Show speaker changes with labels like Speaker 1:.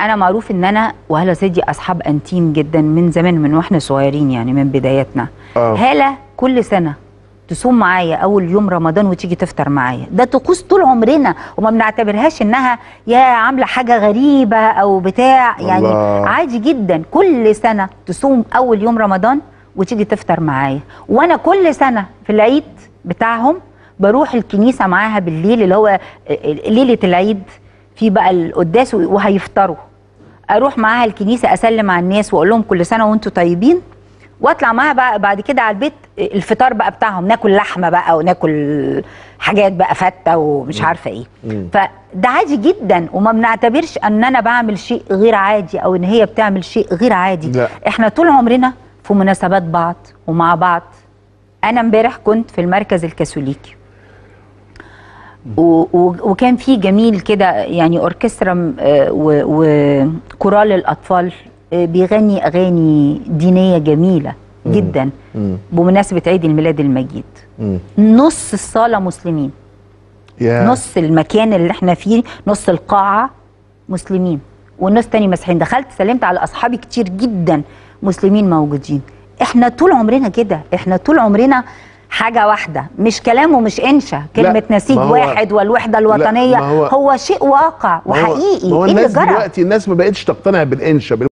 Speaker 1: انا معروف ان انا وهلا سيدي اصحاب انتيم جدا من زمان من واحنا صغيرين يعني من بداياتنا
Speaker 2: آه.
Speaker 1: هاله كل سنه تصوم معايا اول يوم رمضان وتيجي تفطر معايا ده طقوس طول عمرنا وما بنعتبرهاش انها يا عامله حاجه غريبه او بتاع يعني
Speaker 2: الله.
Speaker 1: عادي جدا كل سنه تصوم اول يوم رمضان وتيجي تفطر معايا وانا كل سنه في العيد بتاعهم بروح الكنيسه معاها بالليل اللي هو ليله العيد في بقى القداس وهيفطروا اروح معاها الكنيسه اسلم على الناس واقول لهم كل سنه وانتم طيبين واطلع معاها بقى بعد كده على البيت الفطار بقى بتاعهم ناكل لحمه بقى وناكل حاجات بقى فته ومش عارفه ايه فده عادي جدا وما بنعتبرش ان انا بعمل شيء غير عادي او ان هي بتعمل شيء غير عادي
Speaker 2: لا.
Speaker 1: احنا طول عمرنا في مناسبات بعض ومع بعض انا امبارح كنت في المركز الكاثوليكي و- و- وكان في جميل كده يعني اوركسترا م- آه، و- وكورال الاطفال آه، بيغني اغاني دينيه جميله جدا بمناسبه عيد الميلاد المجيد
Speaker 2: مم.
Speaker 1: نص الصاله مسلمين
Speaker 2: يا
Speaker 1: نص المكان اللي احنا فيه نص القاعه مسلمين والنص تاني مسيحيين دخلت سلمت على اصحابي كتير جدا مسلمين موجودين احنا طول عمرنا كده احنا طول عمرنا حاجه واحده مش كلام ومش انشا كلمه نسيج
Speaker 2: ما هو-
Speaker 1: واحد والوحده الوطنيه
Speaker 2: ما هو-
Speaker 1: هو, شيء واقع
Speaker 2: ما هو-
Speaker 1: وحقيقي
Speaker 2: ما هو
Speaker 1: ايه اللي
Speaker 2: الناس
Speaker 1: جرى
Speaker 2: دلوقتي الناس ما بقتش تقتنع بالانشا